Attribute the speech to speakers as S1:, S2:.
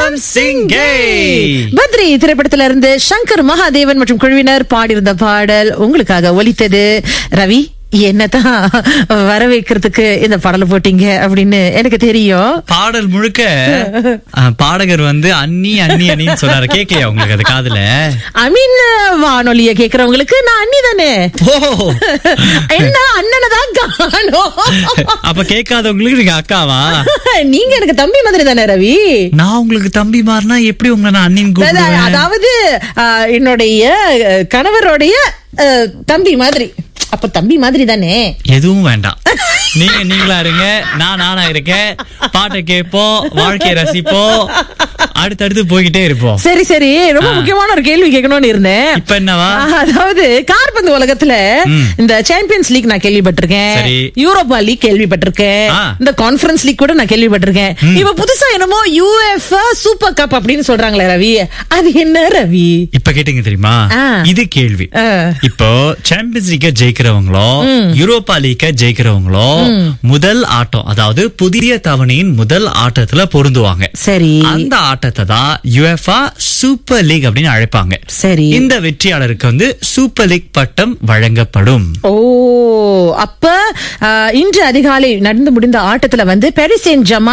S1: வணக்கம் சிங்கே
S2: பத்ரி திரைப்படத்துல இருந்து சங்கர் மகாதேவன் மற்றும் குழுவினர் பாடியிருந்த பாடல் உங்களுக்காக ஒலித்தது ரவி என்னதான் வர வைக்கிறதுக்கு இந்த பாடலை போட்டீங்க அப்படின்னு எனக்கு தெரியும்
S1: பாடல் முழுக்க அஹ், பாடகர் வந்து அண்ணி அண்ணி அண்ணின்னு சொன்னாரு கேட்கலையா உங்களுக்கு அது காதுல
S2: அமீன் வானொலிய கேக்குறவங்களுக்கு நான் அண்ணி தானே
S1: ஓ
S2: என்ன அண்ணனை தான் காணோம்
S1: அப்ப கேட்காதவங்களுக்கு நீங்க அக்காவா
S2: நீங்க எனக்கு தம்பி மாதிரி தானே ரவி
S1: நான் உங்களுக்கு தம்பி மாறினா எப்படி உங்களை நான் அண்ணின்னு
S2: அதாவது-
S1: கூப்பிடுவேன்
S2: அதாவது ஆஹ், என்னுடைய அஹ், கணவருடைய அஹ், தம்பி மாதிரி அப்ப தம்பி மாதிரி தானே
S1: எதுவும் வேண்டாம் நீங்க நீங்களா இருங்க நான் நானா இருக்கேன் பாட்டை கேட்போம் வாழ்க்கையை ரசிப்போம் அடுத்தடுத்து போய்கிட்டே இருப்போம்
S2: சரி சரி ரொம்ப
S1: ஆ.
S2: முக்கியமான ஒரு கேள்வி கேட்கணும்னு இருந்தேன்
S1: இப்ப என்னவா
S2: ஆஹ், அதாவது கார்பந்து உலகத்துல
S1: ம்.
S2: இந்த சாம்பியன்ஸ் லீக் நான் கேள்விப்பட்டிருக்கேன்
S1: சரி.
S2: யூரோப்பா லீக் கேள்விப்பட்டிருக்கேன்
S1: ஆ.
S2: இந்த கான்ஃபரன்ஸ் லீக் கூட நான் கேள்விப்பட்டிருக்கேன் இப்ப புதுசா என்னமோ யூஎஃப்ஆ சூப்பர் கப் அப்படின்னு சொல்றாங்களே ரவி அது என்ன ரவி
S1: இப்ப கேட்டீங்க தெரியுமா
S2: ஆ.
S1: இது கேள்வி
S2: ஆ.
S1: இப்போ சாம்பியன்ஸ் லீக்க ஜெயிக்கிறவங்களோ யூரோப்பா லீக்க ஜெயிக்கிறவங்களோ முதல் ஆட்டம் அதாவது புதிய தவணையின் முதல் ஆட்டத்துல பொருந்துவாங்க
S2: சரி
S1: அந்த ஆட்டத்தை தான் யுஎஃப்ஆ சூப்பர் லீக் அப்படின்னு அழைப்பாங்க
S2: சரி
S1: இந்த வெற்றியாளருக்கு வந்து சூப்பர் லீக் பட்டம் வழங்கப்படும்
S2: ஓ அப்ப ஆஹ், இன்று அதிகாலை நடந்து முடிந்த ஆட்டத்துல வந்து பெரிசேன் ஜமா